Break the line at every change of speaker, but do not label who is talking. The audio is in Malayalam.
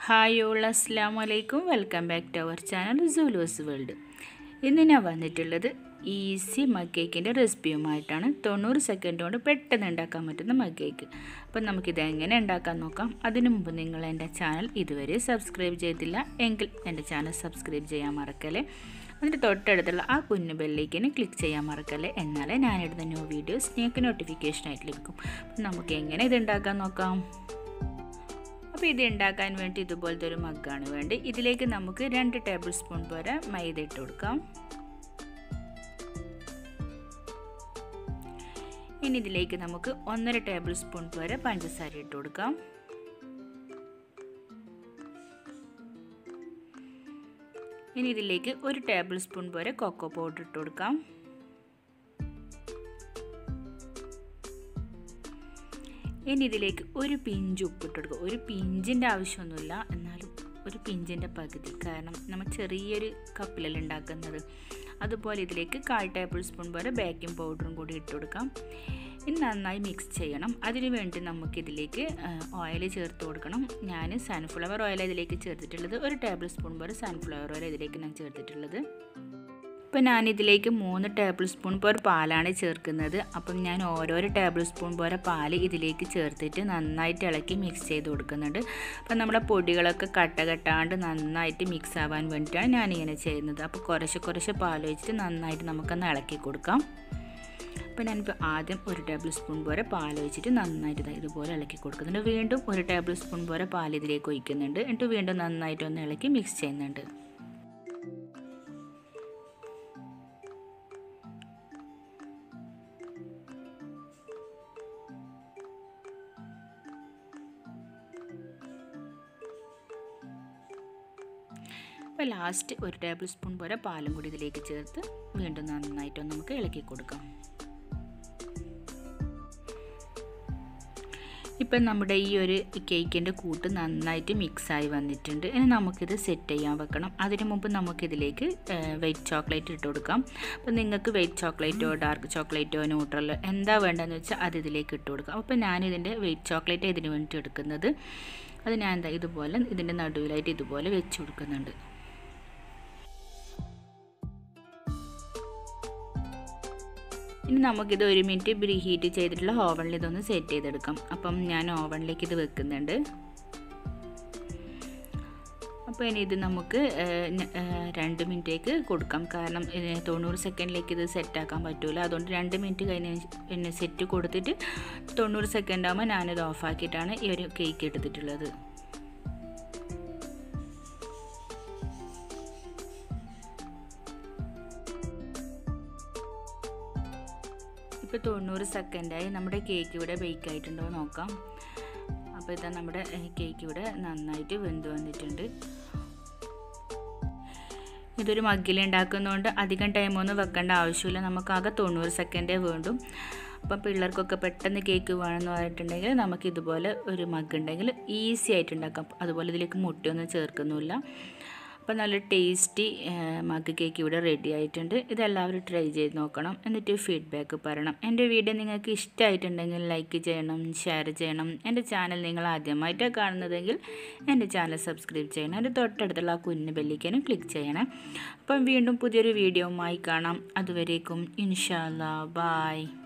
ഹായ് ഓൾ അസ്സാം വലൈക്കും welcome back to our channel സൂലോസ് വേൾഡ് ഇന്ന് ഞാൻ വന്നിട്ടുള്ളത് ഈസി മഗ് കേക്കിൻ്റെ റെസിപ്പിയുമായിട്ടാണ് തൊണ്ണൂറ് സെക്കൻഡ് കൊണ്ട് പെട്ടെന്ന് ഉണ്ടാക്കാൻ പറ്റുന്ന മഗ് കേക്ക് അപ്പം നമുക്കിത് എങ്ങനെ ഉണ്ടാക്കാൻ നോക്കാം അതിനു മുമ്പ് നിങ്ങൾ എൻ്റെ ചാനൽ ഇതുവരെ സബ്സ്ക്രൈബ് ചെയ്തില്ല എങ്കിൽ എൻ്റെ ചാനൽ സബ്സ്ക്രൈബ് ചെയ്യാൻ മറക്കല്ലേ എന്നിട്ട് തൊട്ടടുത്തുള്ള ആ കുഞ്ഞു ബെല്ലേക്കിന് ക്ലിക്ക് ചെയ്യാൻ മറക്കല്ലേ എന്നാലേ ഞാനിടുന്ന ന്യൂ വീഡിയോസ് നിങ്ങൾക്ക് നോട്ടിഫിക്കേഷനായിട്ട് ലഭിക്കും അപ്പം നമുക്ക് എങ്ങനെ ഇത് ഉണ്ടാക്കാൻ നോക്കാം അപ്പോൾ ഇത് ഉണ്ടാക്കാൻ വേണ്ടി ഇതുപോലത്തെ ഒരു മഗ്ഗാണ് വേണ്ടി ഇതിലേക്ക് നമുക്ക് രണ്ട് ടേബിൾ സ്പൂൺ പോലെ മൈദ ഇട്ട് കൊടുക്കാം ഇനി ഇതിലേക്ക് നമുക്ക് ഒന്നര ടേബിൾ സ്പൂൺ പോലെ പഞ്ചസാര ഇട്ട് കൊടുക്കാം ഇനി ഇതിലേക്ക് ഒരു ടേബിൾ സ്പൂൺ പോലെ കൊക്കോ പൗഡർ ഇട്ട് കൊടുക്കാം ഇനി ഇതിലേക്ക് ഒരു പിഞ്ച് ഉപ്പിട്ട് കൊടുക്കുക ഒരു പിഞ്ചിൻ്റെ ആവശ്യമൊന്നുമില്ല എന്നാലും ഒരു പിഞ്ചിൻ്റെ പകുതി കാരണം നമ്മൾ ചെറിയൊരു കപ്പിലല്ല ഉണ്ടാക്കുന്നത് അതുപോലെ ഇതിലേക്ക് കാൽ ടേബിൾ സ്പൂൺ പോലെ ബേക്കിംഗ് പൗഡറും കൂടി ഇട്ട് കൊടുക്കാം ഇനി നന്നായി മിക്സ് ചെയ്യണം അതിന് വേണ്ടി നമുക്കിതിലേക്ക് ഓയിൽ ചേർത്ത് കൊടുക്കണം ഞാൻ സൺഫ്ലവർ ഓയിൽ ഇതിലേക്ക് ചേർത്തിട്ടുള്ളത് ഒരു ടേബിൾ സ്പൂൺ പോലെ സൺഫ്ലവർ ഓയിൽ ഇതിലേക്ക് ഞാൻ ചേർത്തിട്ടുള്ളത് ഇപ്പം ഞാനിതിലേക്ക് മൂന്ന് ടേബിൾ സ്പൂൺ പോലെ പാലാണ് ചേർക്കുന്നത് അപ്പം ഞാൻ ഓരോരോ ടേബിൾ സ്പൂൺ പോലെ പാൽ ഇതിലേക്ക് ചേർത്തിട്ട് നന്നായിട്ട് ഇളക്കി മിക്സ് ചെയ്ത് കൊടുക്കുന്നുണ്ട് അപ്പം നമ്മുടെ പൊടികളൊക്കെ കട്ട കെട്ടാണ്ട് നന്നായിട്ട് മിക്സ് ആവാൻ വേണ്ടിയിട്ടാണ് ഞാനിങ്ങനെ ചെയ്യുന്നത് അപ്പോൾ കുറച്ച് കുറച്ച് പാൽ വെച്ചിട്ട് നന്നായിട്ട് നമുക്കൊന്ന് ഇളക്കി കൊടുക്കാം അപ്പോൾ ഞാനിപ്പോൾ ആദ്യം ഒരു ടേബിൾ സ്പൂൺ പോലെ പാൽ ഒഴിച്ചിട്ട് നന്നായിട്ട് ഇതുപോലെ ഇളക്കി കൊടുക്കുന്നുണ്ട് വീണ്ടും ഒരു ടേബിൾ സ്പൂൺ പോലെ പാൽ ഇതിലേക്ക് ഒഴിക്കുന്നുണ്ട് എന്നിട്ട് വീണ്ടും നന്നായിട്ടൊന്ന് ഇളക്കി മിക്സ് ചെയ്യുന്നുണ്ട് അപ്പോൾ ലാസ്റ്റ് ഒരു ടേബിൾ സ്പൂൺ പോലെ പാലും കൂടി ഇതിലേക്ക് ചേർത്ത് വീണ്ടും നന്നായിട്ടൊന്ന് നമുക്ക് ഇളക്കി കൊടുക്കാം ഇപ്പം നമ്മുടെ ഈ ഒരു കേക്കിൻ്റെ കൂട്ട് നന്നായിട്ട് മിക്സായി വന്നിട്ടുണ്ട് ഇനി നമുക്കിത് സെറ്റ് ചെയ്യാൻ വെക്കണം അതിനു മുമ്പ് നമുക്കിതിലേക്ക് വൈറ്റ് ചോക്ലേറ്റ് ഇട്ട് കൊടുക്കാം അപ്പം നിങ്ങൾക്ക് വൈറ്റ് ചോക്ലേറ്റോ ഡാർക്ക് ചോക്ലേറ്റോ ന്യൂട്രലോ എന്താ വേണ്ടതെന്ന് വെച്ചാൽ അത് ഇതിലേക്ക് ഇട്ട് കൊടുക്കാം അപ്പോൾ ഞാനിതിൻ്റെ വൈറ്റ് ചോക്ലേറ്റ് ഇതിന് വേണ്ടിയിട്ട് എടുക്കുന്നത് അത് ഞാൻ എന്താ ഇതുപോലെ ഇതിൻ്റെ നടുവിലായിട്ട് ഇതുപോലെ വെച്ച് കൊടുക്കുന്നുണ്ട് ഇനി നമുക്കിത് ഒരു മിനിറ്റ് പ്രീ ഹീറ്റ് ചെയ്തിട്ടുള്ള ഓവനിൽ ഇതൊന്ന് സെറ്റ് ചെയ്തെടുക്കാം അപ്പം ഞാൻ ഓവനിലേക്ക് ഇത് വെക്കുന്നുണ്ട് അപ്പോൾ ഇനി ഇത് നമുക്ക് രണ്ട് മിനിറ്റേക്ക് കൊടുക്കാം കാരണം തൊണ്ണൂറ് സെക്കൻഡിലേക്ക് ഇത് സെറ്റാക്കാൻ പറ്റില്ല അതുകൊണ്ട് രണ്ട് മിനിറ്റ് കഴിഞ്ഞ് പിന്നെ സെറ്റ് കൊടുത്തിട്ട് തൊണ്ണൂറ് സെക്കൻഡ് ആകുമ്പോൾ ഞാനിത് ഓഫാക്കിയിട്ടാണ് ഈ ഒരു കേക്ക് എടുത്തിട്ടുള്ളത് ഇപ്പോൾ തൊണ്ണൂറ് സെക്കൻഡായി നമ്മുടെ കേക്ക് ഇവിടെ ബേക്ക് ആയിട്ടുണ്ടോ നോക്കാം അപ്പോൾ ഇതാ നമ്മുടെ കേക്ക് ഇവിടെ നന്നായിട്ട് വെന്ത് വന്നിട്ടുണ്ട് ഇതൊരു മഗ്ഗിൽ ഉണ്ടാക്കുന്നതുകൊണ്ട് അധികം ടൈമൊന്നും വെക്കേണ്ട ആവശ്യമില്ല നമുക്കാകെ തൊണ്ണൂറ് സെക്കൻഡേ വേണ്ടും അപ്പം പിള്ളേർക്കൊക്കെ പെട്ടെന്ന് കേക്ക് വേണമെന്ന് പറഞ്ഞിട്ടുണ്ടെങ്കിൽ നമുക്ക് ഇതുപോലെ ഒരു മഗ് ഉണ്ടെങ്കിൽ ഈസി ആയിട്ട് ഉണ്ടാക്കാം അതുപോലെ ഇതിലേക്ക് മുട്ടയൊന്നും ചേർക്കുന്നില്ല അപ്പോൾ നല്ല ടേസ്റ്റി മഗ് കേക്ക് ഇവിടെ റെഡി ആയിട്ടുണ്ട് ഇതെല്ലാവരും ട്രൈ ചെയ്ത് നോക്കണം എന്നിട്ട് ഫീഡ്ബാക്ക് പറയണം എൻ്റെ വീഡിയോ നിങ്ങൾക്ക് ഇഷ്ടമായിട്ടുണ്ടെങ്കിൽ ലൈക്ക് ചെയ്യണം ഷെയർ ചെയ്യണം എൻ്റെ ചാനൽ നിങ്ങൾ ആദ്യമായിട്ടാണ് കാണുന്നതെങ്കിൽ എൻ്റെ ചാനൽ സബ്സ്ക്രൈബ് ചെയ്യണം അതിൻ്റെ തൊട്ടടുത്തുള്ള ആ കുഞ്ഞു ബെല്ലിക്കാനും ക്ലിക്ക് ചെയ്യണം അപ്പം വീണ്ടും പുതിയൊരു വീഡിയോയുമായി കാണാം അതുവരേക്കും ഇൻഷാല്ല ബായ്